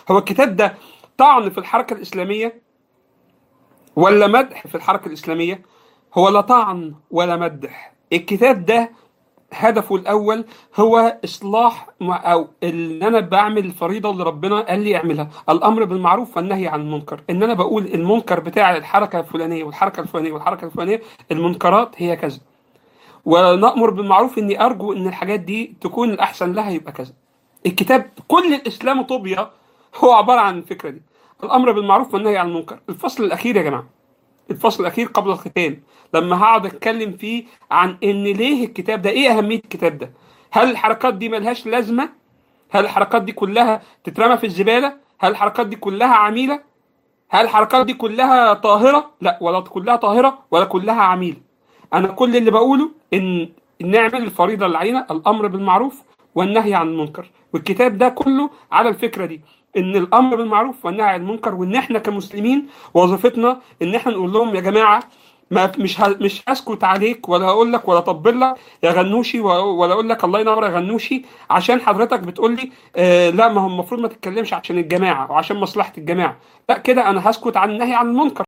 هو الكتاب ده طعن في الحركه الاسلاميه ولا مدح في الحركه الاسلاميه هو لا طعن ولا مدح الكتاب ده هدفه الاول هو اصلاح مع- او ان انا بعمل الفريضه اللي ربنا قال لي اعملها الامر بالمعروف والنهي عن المنكر ان انا بقول المنكر بتاع الحركه الفلانيه والحركه الفلانيه والحركه الفلانيه المنكرات هي كذا ونأمر بالمعروف اني ارجو ان الحاجات دي تكون الاحسن لها يبقى كذا الكتاب كل الاسلام طوبيا هو عباره عن الفكره دي الامر بالمعروف والنهي عن المنكر الفصل الاخير يا جماعه الفصل الاخير قبل الختام لما هقعد اتكلم فيه عن ان ليه الكتاب ده ايه اهميه الكتاب ده هل الحركات دي ملهاش لازمه هل الحركات دي كلها تترمى في الزباله هل الحركات دي كلها عميله هل الحركات دي كلها طاهره لا ولا كلها طاهره ولا كلها عميله انا كل اللي بقوله ان نعمل الفريضه اللي علينا الامر بالمعروف والنهي عن المنكر والكتاب ده كله على الفكره دي ان الامر بالمعروف والنهي عن المنكر وان احنا كمسلمين وظيفتنا ان احنا نقول لهم يا جماعه ما مش ه- مش هسكت عليك ولا هقول لك ولا اطبل لك يا غنوشي ولا ولا اقول لك الله ينور يا غنوشي عشان حضرتك بتقول لي آه لا ما هو المفروض ما تتكلمش عشان الجماعه وعشان مصلحه الجماعه لا كده انا هسكت عن النهي عن المنكر